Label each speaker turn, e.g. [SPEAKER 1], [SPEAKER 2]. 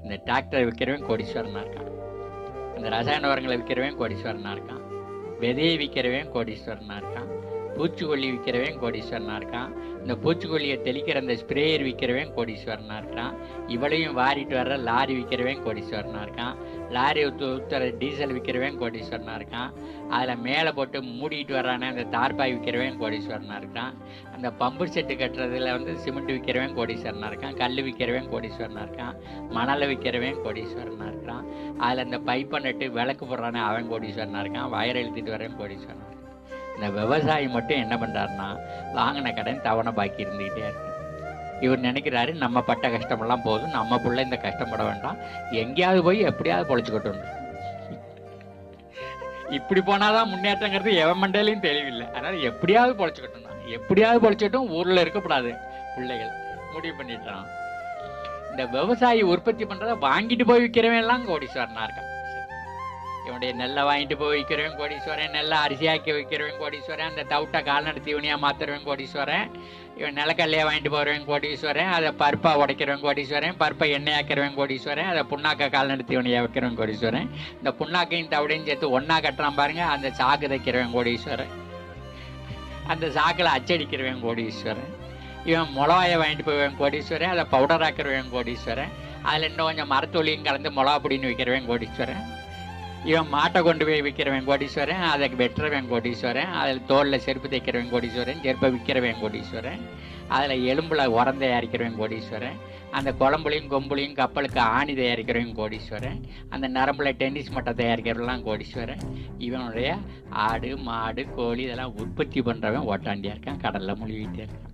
[SPEAKER 1] இந்த டிராக்டர் விற்கிறவன் கோடீஸ்வரனாக இருக்கான் இந்த ரசாயன உரங்களை விற்கிறவன் கோடீஸ்வரனாக இருக்கான் விதையை விற்கிறவன் கோடீஸ்வரனாக இருக்கான் பூச்சிக்கொல்லி விற்கிறவன் கோடீஸ்வரனாக இருக்கான் இந்த பூச்சிக்கொல்லியை தெளிக்கிற அந்த ஸ்ப்ரேயர் விற்கிறவன் கோடீஸ்வரனாக இருக்கான் இவளையும் வாரிட்டு வர்ற லாரி விற்கிறவன் கோடீஸ்வரனாக இருக்கான் லாரி ஊற்று ஊற்றுற டீசல் விற்கிறவன் கோடீஸ்வரனாக இருக்கான் அதில் மேலே போட்டு மூடிட்டு வர்றானே அந்த தார்பாய் விற்கிறவன் கோடீஸ்வரனாக இருக்கான் அந்த பம்பு செட்டு கட்டுறதுல வந்து சிமெண்ட் விற்கிறவன் கோடீஸ்வரனாக இருக்கான் கல் விற்கிறவன் கோடீஸ்வரனாக இருக்கான் மணலை விற்கிறவன் கோடீஸ்வரனாக இருக்கான் அதில் அந்த பைப்பை நட்டு விளக்கு போடுறானே அவன் கோடீஸ்வரனாக இருக்கான் வயர் எழுதிட்டு வரவன் கோடீஸ்வரனாக இருக்கான் இந்த விவசாயி மட்டும் என்ன பண்ணுறாருன்னா வாங்கின கடன் தவணை பாக்கி இருந்துக்கிட்டே இருக்கு இவர் நினைக்கிறாரு நம்ம பட்ட கஷ்டமெல்லாம் போதும் நம்ம புள்ள இந்த கஷ்டப்பட வேண்டாம் எங்கேயாவது போய் எப்படியாவது பொழைச்சிக்கட்டும் இப்படி போனாதான் முன்னேற்றங்கிறது எவன் மண்டையிலையும் தெளிவில்லை அதனால எப்படியாவது பொழைச்சிக்கட்டும் தான் எப்படியாவது பொழைச்சிட்டும் ஊர்ல இருக்கக்கூடாது பிள்ளைகள் முடிவு பண்ணிட்டான் இந்த விவசாயி உற்பத்தி பண்றத வாங்கிட்டு போய் விற்கிறவன் எல்லாம் கோடீஸ்வரனா இருக்கான் இவனுடைய நெல்லை வாங்கிட்டு போய் விற்கிறவன் கோடீஸ்வரன் நெல்லை அரிசியாக்கி விற்கிறவன் கோடீஸ்வரன் அந்த தவிட்டை கால்நடை தீவனியாக மாத்துறவன் கோடீஸ்வரன் இவன் நிலக்கல்லையை வாங்கிட்டு போகிறவன் கோடீஸ்வரன் அதை பருப்பா உடைக்கிறவன் கோடீஸ்வரன் பருப்பை எண்ணெயாக்கிறவன் கோடீஸ்வரன் அதை புண்ணாக்க கால்நடை தீவனியாக வைக்கிறவன் கோடீஸ்வரன் இந்த புண்ணாக்கையும் தவிடையும் சேர்த்து ஒன்றா கட்டுறான் பாருங்க அந்த சாக்கு தைக்கிறவன் கோடீஸ்வரன் அந்த சாக்கில் அச்சடிக்கிறவன் கோடீஸ்வரன் இவன் மிளகாயை வாங்கிட்டு போவேன் கோடீஸ்வரன் அதை பவுடர் ஆக்கிறவன் கோடீஸ்வரன் அதில் இன்னும் கொஞ்சம் மரத்தொழியும் கலந்து மிளகா பொடின்னு வைக்கிறவன் கோடீஸ்வரன் இவன் மாட்டை கொண்டு போய் விற்கிறவன் கோடீஸ்வரன் அதை வெட்டுறவன் கோடீஸ்வரன் அதில் தோலில் செருப்பு தைக்கிறவன் கோடீஸ்வரன் செருப்பை விற்கிறவன் கோடீஸ்வரன் அதில் எலும்பில் உரம் தயாரிக்கிறவன் கோடீஸ்வரன் அந்த குழம்புலையும் கொம்புலையும் கப்பலுக்கு ஆணி தயாரிக்கிறவன் கோடீஸ்வரன் அந்த நரம்புல டென்னிஸ் மட்டை தயாரிக்கிறவெல்லாம் கோடீஸ்வரன் இவனுடைய ஆடு மாடு கோழி இதெல்லாம் உற்பத்தி பண்ணுறவன் ஓட்டாண்டியாக இருக்கான் கடலில் மூழ்கிட்டே இருக்கான்